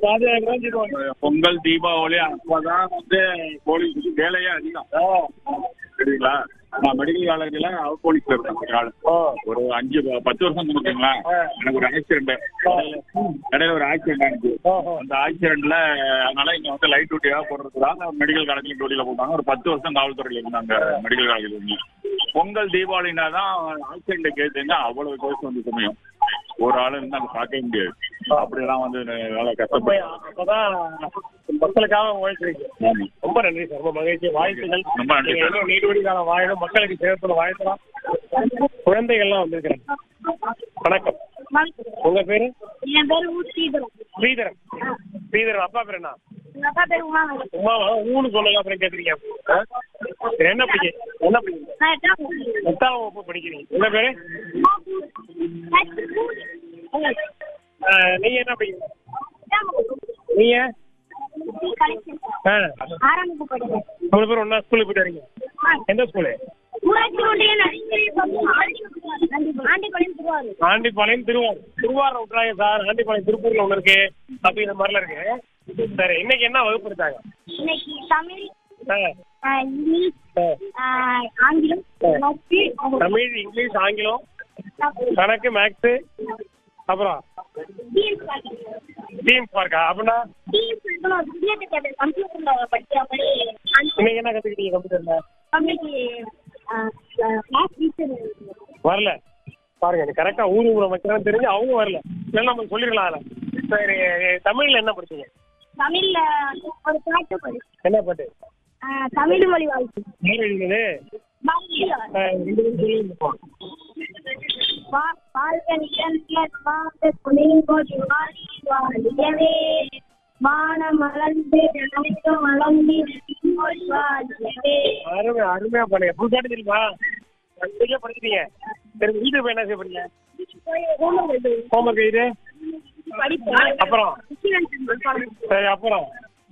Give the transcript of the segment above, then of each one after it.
பாதுகாப்பு தான் செய்வாங்க பொங்கல் தீபாவளி அப்பதான் வந்து போலீஸுக்கு வேலையே அதிகம் சரிங்களா நான் மெடிக்கல் காலேஜ்ல அவுட் போலீஸ்ல இருக்கேன் ஒரு ஆள் ஓ ஒரு அஞ்சு பத்து வருஷம் வச்சுங்களா எனக்கு ஒரு ஆக்சிடென்ட் இடையில ஒரு ஆக்சிடென்ட் ஆனிச்சு ஓஹோ அந்த ஆக்சிடென்ட்ல அதனால இங்க வந்து லைட் டியூட்டியா போடுறதுக்காக மெடிக்கல் காலேஜ்ல டியூட்டில போட்டாங்க ஒரு பத்து வருஷம் காவல்துறையில இருந்தாங்க மெடிக்கல் காலேஜ்ல இருந்து பொங்கல் தீபாவளினா தான் ஆக்சிடென்ட் கேஸ் அவ்வளவு கேஸ் வந்து சமயம் ஒரு ஆள் இருந்து அங்க பார்க்கவே முடியாது அப்படியெல்லாம் வந்து வேலை கஷ்டப்பட்டு அப்பதான் மக்களுக்காக உழைச்சிருக்கு ஆமா. ரொம்ப நன்றி சார் ரொம்ப மகிழ்ச்சி வாழ்த்துகள் ரொம்ப நன்றி நீங்க சார். இன்னும் நீடுவடி காலம் வாழணும் மக்களுக்கு சேவத்தில் வாழ்த்தலாம் குழந்தைகள்லாம் வந்திருக்கிறாங்க வணக்கம் உங்க பேரு என் பேரு ஊ ஸ்ரீதரன் ஸ்ரீதரன் ஸ்ரீதரன் அப்பா பேர் என்ன எங்க அப்பா பேரு உமா உமாவா ஊனு சொல்லுங்க அப்புறம் கேக்குறீங்க ஆ? சரி, என்ன படிக்க என்ன படிக்கிறீங்க நான் எட்டாம் வகுப்பு. எட்டாம் வகுப்பு படிக்கிறீங்க உங்க பேரு ஆ, நீங்க என்ன படிக்கிறீங்க எட்டாம் வகுப்பு. நீங்க சி கலெக்ஷன். ஆ, ஆறாம் வகுப்பு படிக்கிறேன். மூணு பேரும் ஒன்னா ஸ்கூலுக்கு போயிட்டு வரீங்க எந்த ஸ்கூலு ஊராட்சி ஒன்றிய நடுநிலைப் பள்ளி ஆண்டிபாளையம். ஆண்டிபாளையம் திருவாரூர். ஆண்டிப்பாளையம் திருவாரூர் திருவாரூர் விட்டுறாங்க சார் ஆண்டிப்பாளையம் திருப்பூர்ல ஒண்ணு இருக்கு அப்படிங்கிற மாதிரிலாம் இருக்கு சரி இன்னைக்கு என்ன வகுப்பு எடுத்தாங்க இன்னைக்கு தமிழ் ஆ, ஆ, இங்கிலீஷ் ஆ. ஆ, ஆங்கிலம் மொழி, தமிழ் இங்கிலீஷ் ஆங்கிலம் கணக்கு மேக்ஸ் அப்புறம் TNC பாக்கி. டீம் பார்க்கா அப்படின்னா TNC இருக்கணும். ஒரு புதிய திட்டத்தை கம்ப்யூட்டர்ல படிக்கிற மாதிரி இன்னைக்கு என்ன கத்துக்கிட்டீங்க கம்ப்யூட்டர்ல தமிழுக்கு ஆ, ஆ, கிளாஸ் டீச்சர் வரல பாருங்க நீ கரெக்டா ஊர் ஊரை வைக்கிறான்னு தெரிஞ்சு அவங்க வரல இல்லை நம்ம சொல்லிடலாம் அதில் சரி தமிழ்ல என்ன படிச்சீங்க தமிழ்ல ஒரு பாட்டு படி என்ன பாட்டு ஆ, தமிழ் மொழி வாழ்த்து யார் எழுதுனது பாரதியார். ஆ, ரெண்டு பேரும் சொல்லுங்க வா- வாழ்க நிகழ்ச்சியர் வாழ்க துணைங்கோடி வாழி வாழியவே. வானம் மலர்ந்து ஜனங்கள் மலர்ந்து நின்மொழி வாழியவே. அருமை அருமையா பண்ணுங்க புது பாட்டு தெரியுமா கண்டிப்பா படிச்சிட்டீங்க சரி வீட்டுக்கு போய் என்ன செய்ய போறீங்க homework எழுது. ஹோம்ஒர்க் எழுது படிப்பேன். அப்புறம் சரி அப்புறம்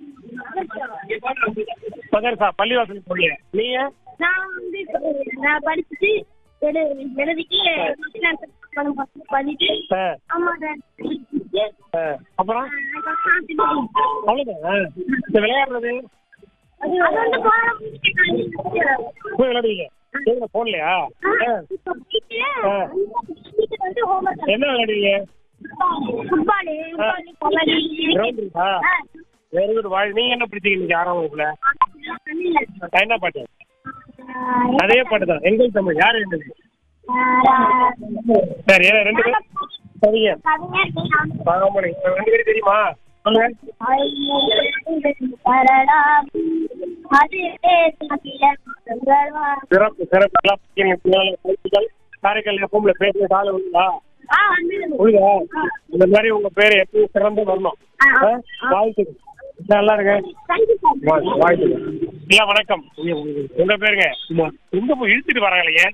மதர்சா பள்ளிவாசலுக்கு போறீங்க நீங்க நான் வந்து நான் படிச்சுட்டு எழு- எழுதிட்டு பணம் பண்ணிட்டு ஆ, ஆமா சார் ஆ, அப்புறம் அதுக்கப்புறம் சாப்பிட்டுட்டு அவ்வளவுதான் இந்த விளையாடுறது அது வந்து போன போய் விளையாடுவீங்க எங்க போன்லயா வந்து ஹோம்ஒர்க் என்ன விளையாடுவீங்க ஃபுட்பாலு கபடி கிரவுண்ட் இருக்கா வெரி குட் வாழ் நீங்க என்ன படிச்சீங்க இன்னைக்கு ஆறாம் வகுப்புல நான் என்ன பாட்டு அதே பாட்டு தான் எங்கள் தமிழ் யார் எழுந்தது சரி ஏன்னா ரெண்டு பேரும் சரிங்க பாகமணி ரெண்டு பேரும் தெரியுமா சொல்லுங்க சிறப்பு சிறப்பு நல்லா படிக்கிறீங்க பிள்ளைகளை வாழ்த்துக்கள் காரைக்கால் எப்பவும்ல பேசுற காலம் உண்டா உழுதா இந்த மாதிரி உங்க பேர் எப்பவும் சிறந்து வரணும் ஆ? வாழ்த்துக்கள் நல்லா இருங்க வா- வாழ்த்துக்கள் ஐயா வணக்கம் உங்க பேருங்க எங்க போய் இழுத்துட்டு வராங்களே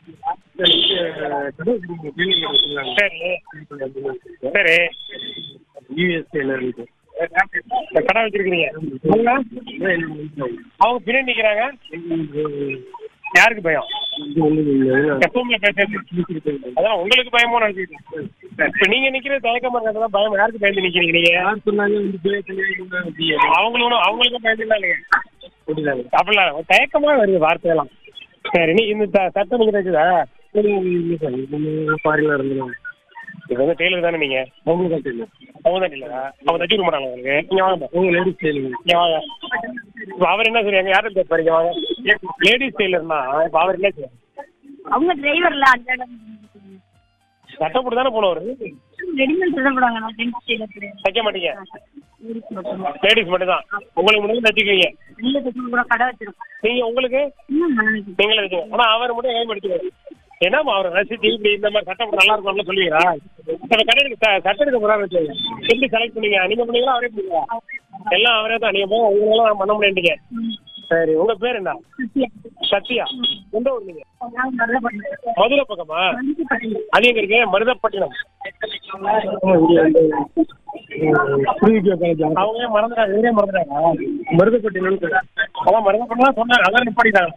சரி சரி இந்த கடை வச்சிருக்கீங்க அவங்க அவங்க பின்னாடி நிக்கிறாங்க யாருக்கு பயம் எப்பவுமே பேசுறது அதான் உங்களுக்கு பயமோ நினைச்சிட்டு இப்ப நீங்க நிக்கிறது தயக்கமா இருக்கிறதா பயம் யாருக்கு பயந்து நிக்கிறீங்க நீங்க அவங்களும் அவங்களுக்கும் பயந்துலாம் இல்லைங்க அப்படிலாம் இல்ல. தயக்கமா வருது வார்த்தையெல்லாம் சரி நீ இந்த த- சட்டை நீங்க தைச்சதா இது வந்து டெய்லர் தானே நீங்க அவங்க தான் டெய்லர் அவங்க தான் டெய்லரா அவங்க தச்சு விட மாட்டாங்க உங்களுக்கு நீங்க வாங்க உங்க லேடிஸ் டெய்லர் நீங்க வாங்க இப்ப அவர் என்ன சொல்றாங்க யாரும் தைப்பாரு இங்க வாங்க லேடிஸ் டெய்லர்னா இப்ப அவர் என்ன செய்வாங்க அவங்க டிரைவர்ல அந்த இடம் சட்டை போட்டு தானே போனவர் ரெடிமேட் சொல்லப்படுவாங்க நான் ஜென்ஸ் டெய்லர் தைக்க மாட்டீங்க லேடிஸ் மட்டும் தான் உங்களுக்கு மட்டும் தச்சுக்குவீங்க ரெண்டு பசங்க கூட கடை வச்சிருக்கோம் நீங்க உங்களுக்கு இன்னும் நாளைக்கு நீங்களே வச்சுக்கோங்க ஆனா அவர் மட்டும் ஏன் படிச்சுக்காரு ஏன்னா அவர் ரசிச்சு இப்படி இந்த மாதிரி சட்டை போட்டு நல்லா இருக்கும்னு சொல்லுவீங்களா இப்ப கடைக்கு சட்டை எடுக்க போறாரு வச்சுக்கோங்க எப்படி செலக்ட் பண்ணீங்க நீங்க பண்ணீங்களா அவரே பண்ணீங்களா எல்லாம் அவரே தான் நீங்க போக உங்களால பண்ண முடியாட்டீங்க சரி உங்க பேர் என்ன சத்யா. சத்யா எந்த ஊர் நீங்க நாங்க நல்லா பண்ணுறோம் மதுரை பக்கமா அது எங்க இருக்கு மருதப்பட்டினம் அவங்க ஏன் மறந்துட்டாங்க இவரே மறந்துட்டாங்க மருதப்பட்டினம் அதான் மருதப்பட்டினம் சொன்னாங்க அதான் நிப்பாடிட்டாங்க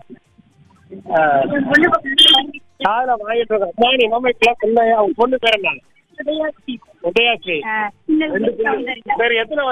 காதுல வாங்கிட்டு இருக்கேன் அம்மா நீ மாமா கிளாஸ் என்ன அவங்க பொண்ணு பேர் என்ன உதயாஸ்ரீ சின்ன ரெண்டு பேரும் சரி எத்தனை